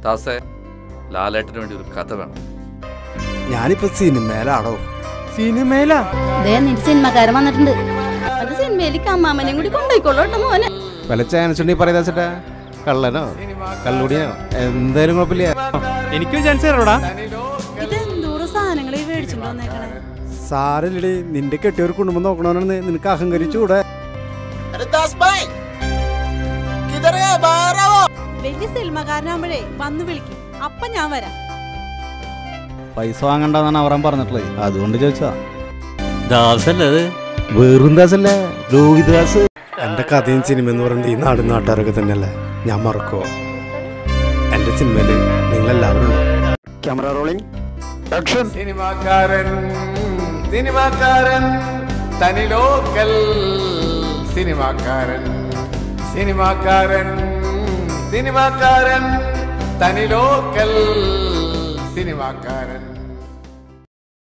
ദാസേ ലാലേട്ടന് വേണ്ടി ഒരു കഥ വേണം ഞാനിപ്പോ സിനിമയിലാടോ സിനിമയിലാ ദേ നിന്റെ സിനിമക്കാരൻ വന്നിട്ടുണ്ട് അത് സിനിമയിലേക്ക് അമ്മാമനെയും കൂടി കൊണ്ടുപോയിക്കോളൂ മോനെ വല്ല ചാൻസ് ഉണ്ടെങ്കിൽ പറയാ ചേട്ടാ കള്ളനോ കള്ളുടിയോ എന്തായാലും കുഴപ്പമില്ല എനിക്കും ചാൻസ് തരോടാ ഇത് എന്തോരം സാധനങ്ങൾ ഈ മേടിച്ചിട്ട് വന്നേക്കണേ സാരല്ലടി നിന്റെ കെട്ടിയവർ കുടുംബം നോക്കണമെന്ന് നിനക്ക് അഹങ്കരിച്ചുകൂടെ വലിയ സിനിമക്കാരനാകുമ്പോഴേ വന്ന് വിളിക്കും അപ്പൊ ഞാൻ വരാം പൈസ വാങ്ങണ്ടെന്നാണ് അവൻ പറഞ്ഞിട്ടുള്ളത് അതുകൊണ്ട് ചോദിച്ചാ ദാസല്ലേ വെറും ദാസല്ല രോഹിതദാസ് എന്റെ കഥയും സിനിമ എന്ന് പറയുന്നത് ഈ നാടും നാട്ടുകാരൊക്കെ തന്നെയല്ലേ ഞാൻ മറക്കോ എന്റെ സിനിമയില് നിങ്ങളെല്ലാവരും ഉണ്ട് ക്യാമറ റോളിംഗ് സിനിമാക്കാരൻ സിനിമാക്കാരൻ തനി ലോക്കൽ സിനിമാക്കാരൻ സിനിമാക്കാരൻ സിനിമാക്കാരൻ തനി ലോക്കൽ സിനിമാക്കാരൻ